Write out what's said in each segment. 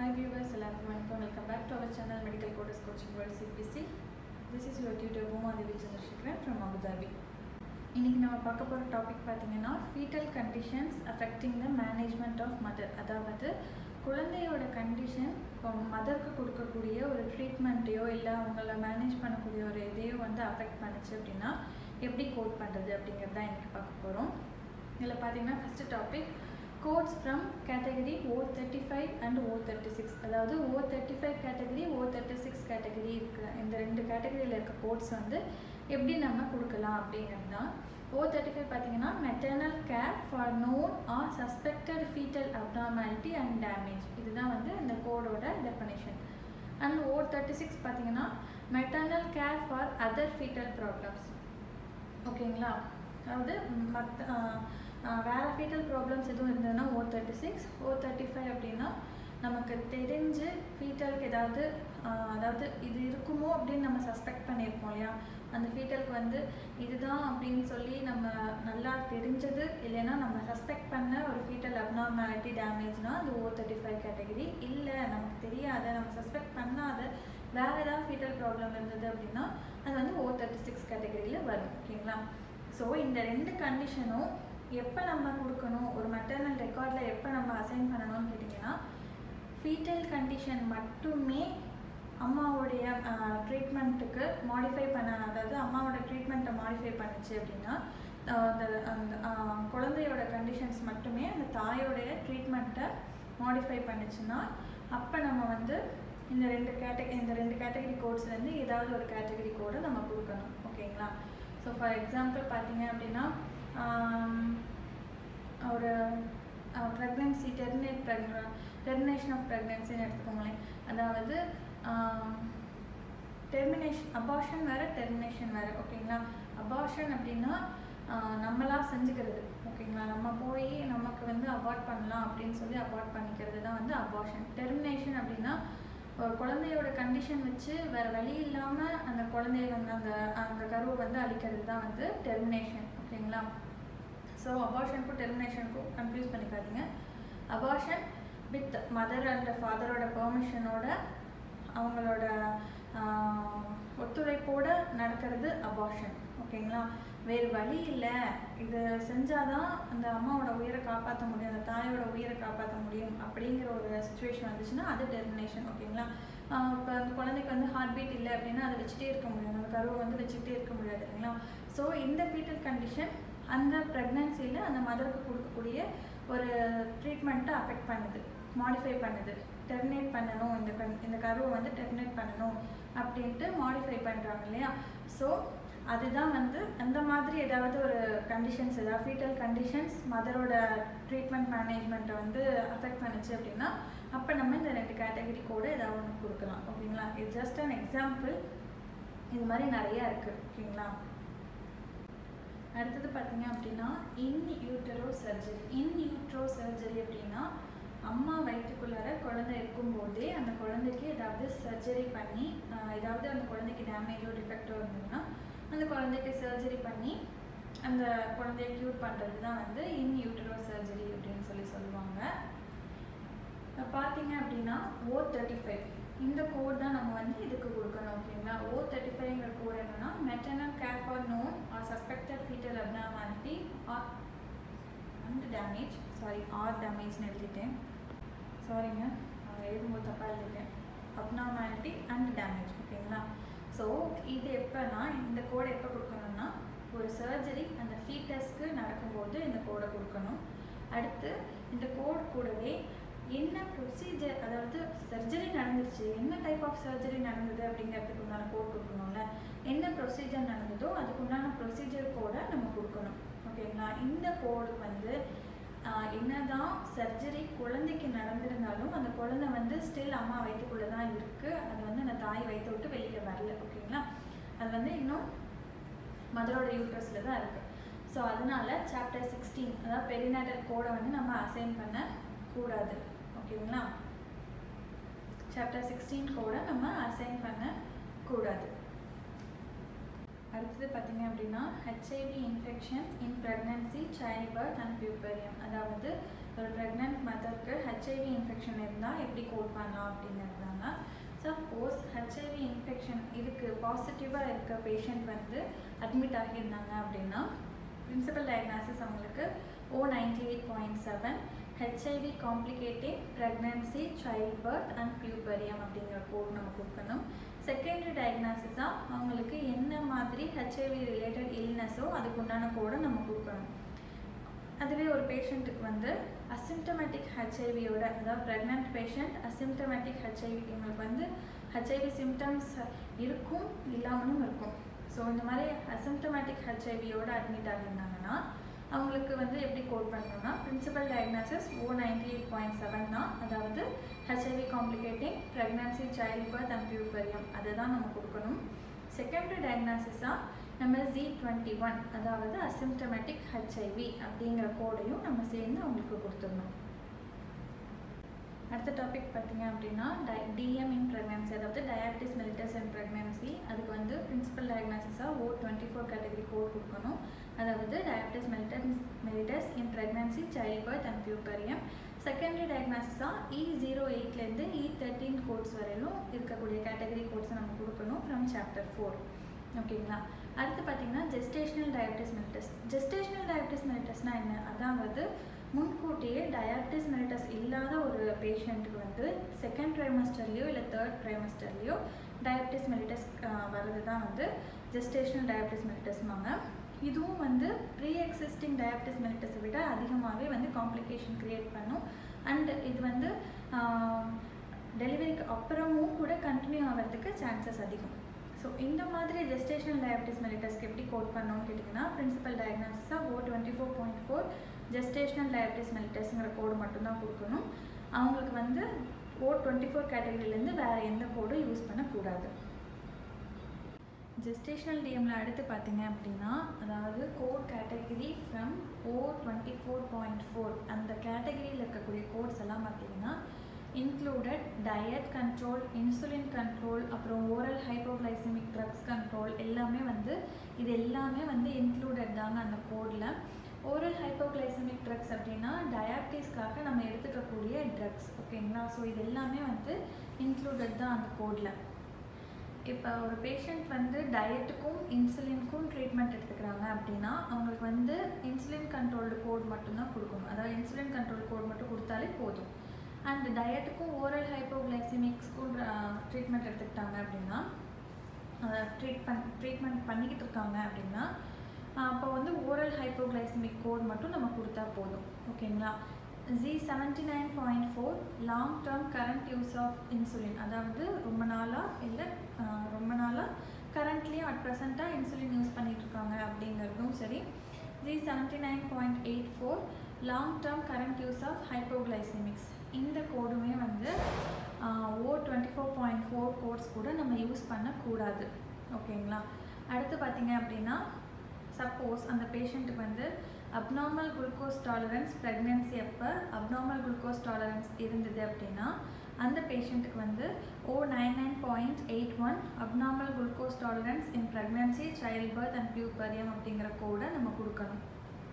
hi viewers எல்லாருக்கும் வணக்கம் welcome back to our channel medical codes coaching world CBC this is your tutor Boomadevi Chandrasekaran from Abu Dhabi இன்றைக்கி நம்ம பார்க்க போகிற டாபிக் பார்த்தீங்கன்னா fetal conditions affecting the management of mother அதாவது குழந்தையோட கண்டிஷன் மதருக்கு கொடுக்கக்கூடிய ஒரு ட்ரீட்மெண்ட்டையோ இல்லை அவங்கள மேனேஜ் பண்ணக்கூடிய ஒரு இதையோ வந்து அஃபெக்ட் பண்ணுச்சு அப்படின்னா எப்படி கோட் பண்ணுறது அப்படிங்கிறது தான் இன்றைக்கி பார்க்க போகிறோம் இதில் பார்த்தீங்கன்னா first topic codes from category O thirty five and O thirty six அதாவது O thirty five category O thirty six category இருக்கிற இந்த ரெண்டு கேட்டகரியில் இருக்க கோட்ஸ் வந்து எப்படி நம்ம கொடுக்கலாம் அப்படிங்கிறது தான் ஓ தேர்ட்டி ஃபைவ் பார்த்தீங்கன்னா maternal care for known or suspected fetal abnormality and damage இதுதான் வந்து இந்த கோடோட definition and O thirty six பார்த்தீங்கன்னா maternal care for other fetal problems ஓகேங்களா அதாவது மற்ற வேறு ஃபீட்டல் ப்ராப்ளம்ஸ் எதுவும் இருந்ததுன்னா O thirty six O thirty five அப்படின்னா நமக்கு தெரிஞ்சு ஃபீட்டலுக்கு ஏதாவது அதாவது இது இருக்குமோ அப்படின்னு நம்ம சஸ்பெக்ட் பண்ணியிருப்போம் இல்லையா அந்த ஃபீட்டலுக்கு வந்து இதுதான் அப்படின்னு சொல்லி நம்ம நல்லா தெரிஞ்சது இல்லைன்னா நம்ம சஸ்பெக்ட் பண்ண ஒரு ஃபீட்டல் அப்னார்மாலிட்டி டேமேஜ்னால் அது ஓ தேர்ட்டி ஃபைவ் கேட்டகரி இல்லை நமக்கு தெரியாத நம்ம சஸ்பெக்ட் பண்ணாத வேறு ஏதாவது ஃபீட்டல் ப்ராப்ளம் இருந்தது அப்படின்னா அது வந்து ஓ தேர்ட்டி சிக்ஸ் கேட்டகரியில் வரும் ஓகேங்களா ஸோ இந்த ரெண்டு கண்டிஷனும் எப்போ நம்ம கொடுக்கணும் ஒரு மெட்டர்னல் ரெக்கார்டில் எப்போ நம்ம அசைன் பண்ணணும்னு கேட்டிங்கன்னா ஃபீட்டல் கண்டிஷன் மட்டுமே அம்மாவுடைய ட்ரீட்மெண்ட்டுக்கு மாடிஃபை பண்ண அதாவது அம்மாவோட ட்ரீட்மெண்ட்டை மாடிஃபை பண்ணுச்சு அப்படின்னா அந்த அந்த குழந்தையோட கண்டிஷன்ஸ் மட்டுமே அந்த தாயோடைய ட்ரீட்மெண்ட்டை மாடிஃபை பண்ணுச்சுன்னா அப்போ நம்ம வந்து இந்த ரெண்டு கேட்டகரி இந்த ரெண்டு கேட்டகரி கோட்ஸ்லேருந்து ஏதாவது ஒரு கேட்டகரி கோடை நம்ம கொடுக்கணும் ஓகேங்களா ஸோ ஃபார் எக்ஸாம்பிள் பார்த்தீங்க அப்படின்னா ஒரு ப்ரெக்னென்சி டெர்மினேட் ப்ரெக்ன டெர்மினேஷன் ஆஃப் ப்ரெக்னென்சின்னு எடுத்துக்கோங்களேன் அதாவது டெர்மினேஷன் அபார்ஷன் வேறு டெர்மினேஷன் வேறு ஓகேங்களா அபார்ஷன் அப்படின்னா நம்மளாக செஞ்சுக்கிறது ஓகேங்களா நம்ம போய் நமக்கு வந்து அவாய்ட் பண்ணலாம் அப்படின்னு சொல்லி அவாய்ட் பண்ணிக்கிறது தான் வந்து அபார்ஷன் டெர்மினேஷன் அப்படின்னா ஒரு குழந்தையோட கண்டிஷன் வச்சு வேறு வழி இல்லாமல் அந்த குழந்தைய வந்து அந்த அந்த கருவை வந்து அழிக்கிறது தான் வந்து டெர்மினேஷன் ஓகேங்களா ஸோ அபார்ஷனுக்கும் டெர்மினேஷனுக்கும் கன்ஃபியூஸ் பண்ணிக்காதீங்க அபார்ஷன் வித் மதர் அண்ட் ஃபாதரோட பெர்மிஷனோட அவங்களோட ஒத்துழைப்போடு நடக்கிறது அபார்ஷன் ஓகேங்களா வேறு வழி இல்லை இது செஞ்சாதான் அந்த அம்மாவோட உயிரை காப்பாற்ற முடியும் அந்த தாயோட உயிரை காப்பாற்ற முடியும் அப்படிங்கிற ஒரு சுச்சுவேஷன் வந்துச்சுன்னா அது டெர்மினேஷன் ஓகேங்களா இப்போ அந்த குழந்தைக்கு வந்து ஹார்ட் பீட் இல்லை அப்படின்னா அதை வச்சுட்டே இருக்க முடியும் அந்த கருவை வந்து வச்சுக்கிட்டே இருக்க முடியாது இல்லைங்களா ஸோ இந்த ஃபீட்டல் கண்டிஷன் அந்த ப்ரெக்னன்சியில் அந்த மதருக்கு கொடுக்கக்கூடிய ஒரு ட்ரீட்மெண்ட்டை அஃபெக்ட் பண்ணுது மாடிஃபை பண்ணுது டெர்மினேட் பண்ணணும் இந்த கண் இந்த கருவை வந்து டெர்மினேட் பண்ணணும் அப்படின்ட்டு மாடிஃபை பண்ணுறாங்க இல்லையா ஸோ அதுதான் வந்து அந்த மாதிரி ஏதாவது ஒரு கண்டிஷன்ஸ் ஏதாவது ஃபீட்டல் கண்டிஷன்ஸ் மதரோட ட்ரீட்மெண்ட் மேனேஜ்மெண்ட்டை வந்து அஃபெக்ட் பண்ணுச்சு அப்படின்னா அப்போ நம்ம இந்த ரெண்டு கேட்டகரி கூட ஏதாவது ஒன்று கொடுக்கலாம் ஓகேங்களா இது ஜஸ்ட் அன் எக்ஸாம்பிள் இது மாதிரி நிறையா இருக்குது ஓகேங்களா அடுத்தது பார்த்தீங்க அப்படின்னா இன் யூட்டரோ சர்ஜரி இன் யூட்ரோ சர்ஜரி அப்படின்னா அம்மா வயிற்றுக்குள்ளார குழந்தை இருக்கும்போதே அந்த குழந்தைக்கு ஏதாவது சர்ஜரி பண்ணி ஏதாவது அந்த குழந்தைக்கு டேமேஜோ டிஃபெக்டோ இருந்ததுன்னா அந்த குழந்தைக்கு சர்ஜரி பண்ணி அந்த குழந்தைய க்யூர் பண்ணுறது தான் வந்து இன் யூட்டரோ சர்ஜரி அப்படின்னு சொல்லி சொல்லுவாங்க பார்த்தீங்க அப்படின்னா ஓ தேர்ட்டி ஃபைவ் இந்த கோட் தான் நம்ம வந்து இதுக்கு கொடுக்கணும் ஓகேங்களா ஓ தேர்ட்டி ஃபைவ்ங்கிற கோட் என்னன்னா maternal care for known or suspected fetal abnormality or and damage sorry or டேமேஜ்னு எழுதிட்டேன் சாரிங்க எழுதும்போது தப்பாக எழுதிட்டேன் அப்னார்மாலிட்டி அண்ட் டேமேஜ் ஓகேங்களா ஸோ இது எப்போனா இந்த கோடை எப்போ கொடுக்கணும்னா ஒரு சர்ஜரி அந்த ஃபீட்டஸ்க்கு நடக்கும்போது இந்த கோடை கொடுக்கணும் அடுத்து இந்த கோட் கூடவே என்ன ப்ரொசீஜர் அதாவது சர்ஜரி நடந்துருச்சு என்ன டைப் ஆஃப் சர்ஜரி நடந்தது அப்படிங்கிறதுக்கு உண்டான கோட் கொடுக்கணும்ல என்ன ப்ரொசீஜர் நடந்ததோ அதுக்கு உண்டான ப்ரொசீஜர் கோடை நம்ம கொடுக்கணும் ஓகேங்களா இந்த கோடு வந்து என்னதான் சர்ஜரி குழந்தைக்கு நடந்திருந்தாலும் அந்த குழந்தை வந்து ஸ்டில் அம்மா வயிற்றுக்குள்ளே தான் இருக்குது அது வந்து அந்த தாய் வயிற்று விட்டு வெளியில் வரல ஓகேங்களா அது வந்து இன்னும் மதரோட யூட்ரஸில் தான் இருக்குது ஸோ அதனால சாப்டர் சிக்ஸ்டீன் அதாவது பெரிநாட்டல் கோடை வந்து நம்ம அசைன் பண்ண கூடாது ஓகேங்களா சாப்டர் சிக்ஸ்டீன் கோடை நம்ம அசைன் பண்ண கூடாது அடுத்தது பார்த்தீங்க அப்படின்னா HIV infection in pregnancy child birth and puerperium அதாவது ஒரு ப்ரெக்னென்ட் மதருக்கு ஹெச்ஐவி இன்ஃபெக்ஷன் இருந்தால் எப்படி கோட் பண்ணலாம் அப்படின்னு இருந்தாங்க சப்போஸ் ஹெச்ஐவி இன்ஃபெக்ஷன் இருக்குது பாசிட்டிவாக இருக்க பேஷண்ட் வந்து அட்மிட் ஆகியிருந்தாங்க அப்படின்னா பிரின்சிபல் டயக்னாசிஸ் அவங்களுக்கு O ninety eight point seven HIV complicating pregnancy child birth and puerperium அப்படிங்கிற கோட் நம்ம கொடுக்கணும் செகண்டரி டயக்னாசிஸாக அவங்களுக்கு என்ன மாதிரி ஹெச்ஐவி ரிலேட்டட் இல்னஸோ அதுக்கு உண்டான கோடை நம்ம கொடுக்கணும் அதுவே ஒரு பேஷண்ட்டுக்கு வந்து அசிம்டமேட்டிக் ஹெச்ஐவியோட அதாவது ப்ரெக்னென்ட் பேஷண்ட் அசிம்டமேட்டிக் ஹெச்ஐவி இவங்களுக்கு வந்து ஹெச்ஐவி சிம்டம்ஸ் இருக்கும் இல்லாமலும் இருக்கும் ஸோ இந்த மாதிரி அசிம்டமேட்டிக் ஹெச்ஐவியோட அட்மிட் ஆகியிருந்தாங்கன்னா அவங்களுக்கு வந்து எப்படி கோட் பண்ணணும்னா principal diagnosis O ninety eight point seven தான் அதாவது HIV complicating pregnancy child birth and puerperium அதை தான் நம்ம கொடுக்கணும் செகண்டரி டயக்னாசிஸாக நம்ம ஜி டுவெண்ட்டி ஒன் அதாவது அசிம்டமேட்டிக் ஹெச்ஐவி அப்படிங்கிற கோடையும் நம்ம சேர்ந்து அவங்களுக்கு கொடுத்துடணும் அடுத்த டாபிக் பார்த்தீங்க அப்படின்னா டை டிஎம் இன் ப்ரெக்னன்சி அதாவது டயாபிட்டிஸ் மெலிட்டஸ் இன் ப்ரெக்னன்சி அதுக்கு வந்து பிரின்சிபல் டயக்னாசிஸாக O twenty four category code கொடுக்கணும் அதாவது diabetes mellitus mellitus in pregnancy child birth and puerperium secondary டயக்னாசிஸாக இ ஜீரோ எயிட்லேருந்து இ தேர்ட்டீன் கோட்ஸ் வரையிலும் இருக்கக்கூடிய கேட்டகரி கோட்ஸை நம்ம கொடுக்கணும் ஃப்ரம் சாப்டர் ஃபோர் ஓகேங்களா அடுத்து பார்த்தீங்கன்னா gestational diabetes mellitus gestational diabetes மெலிட்டஸ்னால் என்ன அதாவது முன்கூட்டியே டயாபிட்டிஸ் மெலிட்டஸ் இல்லாத ஒரு பேஷண்ட்டுக்கு வந்து செகண்ட் ட்ரைமஸ்டர்லேயோ இல்லை தேர்ட் ட்ரைமஸ்டர்லேயோ டயாபிட்டிஸ் மெலிட்டஸ் வர்றது தான் வந்து ஜெஸ்டேஷனல் டயாபிட்டிஸ் மெலிட்டஸ்மாங்க இதுவும் வந்து ப்ரீ எக்ஸிஸ்டிங் டயாபிட்டிஸ் மெலிட்டஸை விட அதிகமாகவே வந்து காம்ப்ளிகேஷன் க்ரியேட் பண்ணும் அண்ட் இது வந்து டெலிவரிக்கு அப்புறமும் கூட கண்டினியூ ஆகிறதுக்கு சான்சஸ் அதிகம் ஸோ இந்த மாதிரி ஜெஸ்டேஷனல் டயாபிட்டிஸ் மெலிட்டஸ்க்கு எப்படி கோட் பண்ணோம்னு கேட்டிங்கன்னா பிரின்சிபல் டயக்னாசிஸாக O twenty four point four gestational diabetes மெலிட்டஸ்ங்கிற கோடு மட்டும்தான் கொடுக்கணும் அவங்களுக்கு வந்து ஓ டுவெண்ட்டி ஃபோர் கேட்டகரியிலேருந்து வேறு எந்த கோடும் யூஸ் பண்ணக்கூடாது ஜெஸ்டேஷனல் டிஎம்மில் அடுத்து பார்த்தீங்க அப்படின்னா அதாவது code category from O twenty four point four அந்த கேட்டகரியில் இருக்கக்கூடிய கோட்ஸ் எல்லாம் பார்த்தீங்கன்னா included diet control insulin control அப்புறம் ஓரல் ஹைப்போகிளைசிமிக் ட்ரக்ஸ் கண்ட்ரோல் எல்லாமே வந்து இது எல்லாமே வந்து இன்க்ளூடட் தாங்க அந்த கோடில் ஓரல் ஹைப்போகிளைசமிக் ட்ரக்ஸ் அப்படின்னா டயாபிட்டிஸ்க்காக நம்ம எடுத்துக்கக்கூடிய ட்ரக்ஸ் ஓகேங்களா ஸோ இது எல்லாமே வந்து இன்க்ளூடட் தான் அந்த கோடில் இப்போ ஒரு பேஷண்ட் வந்து டயட்டுக்கும் இன்சுலினுக்கும் ட்ரீட்மெண்ட் எடுத்துக்கிறாங்க அப்படின்னா அவங்களுக்கு வந்து இன்சுலின் கண்ட்ரோல்டு கோட் மட்டும்தான் கொடுக்கணும் அதாவது இன்சுலின் கண்ட்ரோல் கோட் மட்டும் கொடுத்தாலே போதும் அண்ட் டயட்டுக்கும் ஓரல் ஹைப்போகிளைசிமிக்ஸ்க்கும் ட்ரீட்மெண்ட் எடுத்துக்கிட்டாங்க அப்படின்னா ட்ரீட் பண் ட்ரீட்மெண்ட் பண்ணிக்கிட்டு இருக்காங்க அப்படின்னா அப்போ வந்து ஓரல் ஹைப்போகிளைசிமிக் கோட் மட்டும் நம்ம கொடுத்தா போதும் ஓகேங்களா G seventy nine point four long term current use of insulin அதாவது ரொம்ப நாளாக இல்லை ரொம்ப நாளாக கரண்ட்லேயும் அட் ப்ரெசண்ட்டாக இன்சுலின் யூஸ் பண்ணிகிட்டு இருக்காங்க அப்படிங்கிறதும் சரி G seventy nine point eight four long term current use of hypoglycemics இந்த கோடுமே வந்து O twenty four point four codes கூட நம்ம யூஸ் பண்ணக்கூடாது ஓகேங்களா அடுத்து பார்த்தீங்க அப்படின்னா சப்போஸ் அந்த பேஷண்ட்டுக்கு வந்து அப்நார்மல் குளுக்கோஸ் டாலரன்ஸ் ப்ரெக்னென்சி அப்போ அப்நார்மல் குளுக்கோஸ் டாலரன்ஸ் இருந்தது அப்படின்னா அந்த பேஷண்ட்டுக்கு வந்து O nine nine point eight one abnormal glucose tolerance in pregnancy child birth and puerperium அப்படிங்கிற கோடை நம்ம கொடுக்கணும்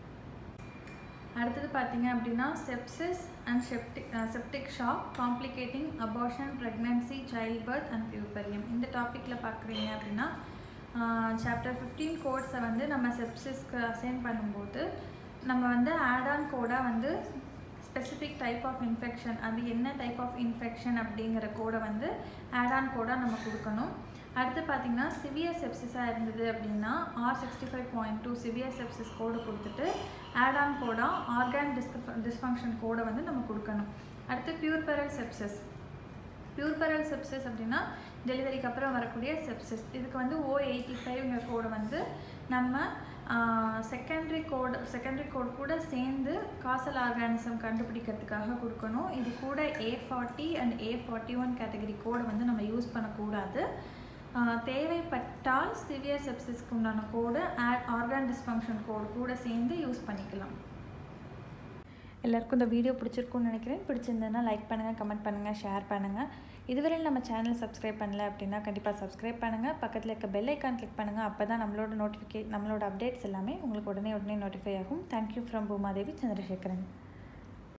அடுத்தது பார்த்தீங்க அப்படின்னா sepsis and septic septic shock complicating abortion pregnancy child birth and puerperium இந்த டாப்பிக்கில் பார்க்குறீங்க அப்படின்னா சாப்டர் ஃபிஃப்டீன் கோட்ஸை வந்து நம்ம செப்சிஸ்க்கு அசைன் பண்ணும்போது நம்ம வந்து ஆட் ஆன் கோடாக வந்து ஸ்பெசிஃபிக் டைப் ஆஃப் இன்ஃபெக்ஷன் அது என்ன டைப் ஆஃப் இன்ஃபெக்ஷன் அப்படிங்கிற கோடை வந்து ஆட் ஆன் கோடாக நம்ம கொடுக்கணும் அடுத்து பார்த்திங்கன்னா சிவியர் செப்சிஸாக இருந்தது அப்படின்னா R sixty five point two severe sepsis code கொடுத்துட்டு ஆட் ஆன் கோடாக ஆர்கான் டிஸ்க் டிஸ்ஃபங்க்ஷன் கோடை வந்து நம்ம கொடுக்கணும் அடுத்து பியூர்பெரல் செப்சஸ் பியூர்பெரல் செப்சஸ் அப்படின்னா டெலிவரிக்கு அப்புறம் வரக்கூடிய செப்சிஸ் இதுக்கு வந்து ஓ எயிட்டி ஃபைவ்ங்கிற கோடை வந்து நம்ம செகண்டரி கோடு செகண்டரி கோட் கூட சேர்ந்து காசல் ஆர்கானிசம் கண்டுபிடிக்கிறதுக்காக கொடுக்கணும் இது கூட A forty and A forty one category கோடை வந்து நம்ம யூஸ் பண்ணக்கூடாது தேவைப்பட்டால் சிவியர் செப்சிஸ்க்கு உண்டான கோடு ஆர்கான் டிஸ்ஃபங்க்ஷன் கோடு கூட சேர்ந்து யூஸ் பண்ணிக்கலாம் எல்லாருக்கும் இந்த வீடியோ பிடிச்சிருக்கும்னு நினைக்கிறேன் பிடிச்சிருந்ததுன்னா லைக் பண்ணுங்கள் கமெண்ட் பண்ணுங்கள் ஷேர் பண்ணுங்கள் இதுவரையில் நம்ம சேனல் சப்ஸ்கிரைப் பண்ணல அப்படின்னா கண்டிப்பாக சப்ஸ்கிரைப் பண்ணுங்கள் பக்கத்தில் இருக்க பெல் ஐக்கான் கிளிக் பண்ணுங்கள் அப்போ தான் நம்மளோட நோட்டிஃபிகே நம்மளோட அப்டேட்ஸ் எல்லாமே உங்களுக்கு உடனே உடனே நோட்டிஃபை ஆகும் தேங்க்யூ ஃப்ரம் பூமாதேவி சந்திரசேகரன்